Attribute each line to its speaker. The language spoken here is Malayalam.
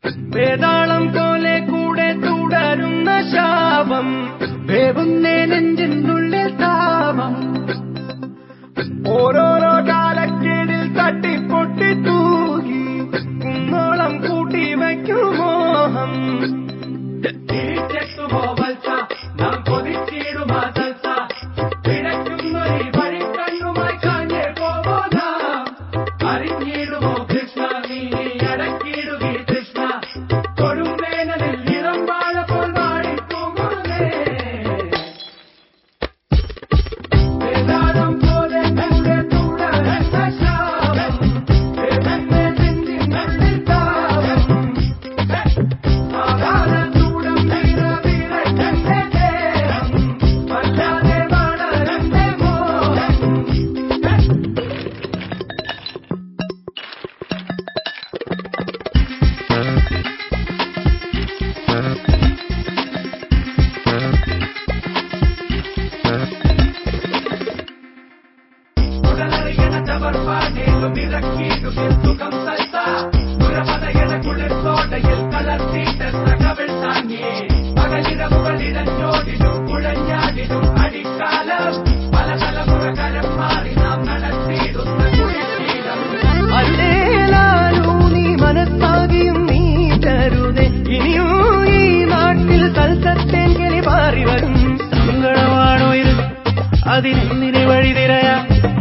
Speaker 1: വേതാളം പോലെ കൂടെ തുടരുന്ന ശാപം വേവുന്നേ നെഞ്ചിനുള്ളിൽ താപം ഓരോരോ കാലക്കേടിൽ തട്ടിപ്പൊട്ടി തൂകി കുന്നോളം കൂട്ടി വയ്ക്കും മോഹം തിരിച്ചെത്തുമോ വത്സ നാം കൊതിച്ചിടുമാ സൽസ പിഴയ്ക്കുന്നൊരു വഴി കണ്ണുമായി കാഞ്ഞേ പോവോ നാം അറിഞ്ഞിടുമോ കൃഷ്ണ നീ അടക്കിടുകി കൃഷ്ണ കൊടുമ്പേനലിൽ ഇളം വാഴപ്പോൾ വാടിത്തൂങ്ങുന്നേ വേദാളം പോലെ കൂടെ തുടരുന്ന ശാപം വേദന്റെ നെഞ്ചിനുള്ളിൽ താപം ആകാശത്തൂടം നിറവിറക്കന്റെ ദേഹം വല്ലാതെ വളരന്റെ മോഹം ഉടലറിയണ ചവർപ്പാടേലും ഇറക്കിയിടും സുഖം സൽസ പുരപതയണ കുളിർത്തോടയിൽ കലർത്തിയിട്ടെത്ര കവിൾ താങ്ങിയേ പകലിരവുകളിടഞ്ഞോടിലും കുഴഞ്ഞാടിലും അടിക്കാലം പല തലമുറ കരം മാറി നാം നടത്തിയിടുന്ന കുഴിശീലം അല്ലേലാലൂ നീ മനസ്സാകിയും നീ തരുതേ ഇനിയും ഈ നാട്ടിൽ തൽസത്തെങ്കിലി പാറി വരും സങ്കടമാണോ ഇത് അതിനെന്തിന് വഴി തിരയാ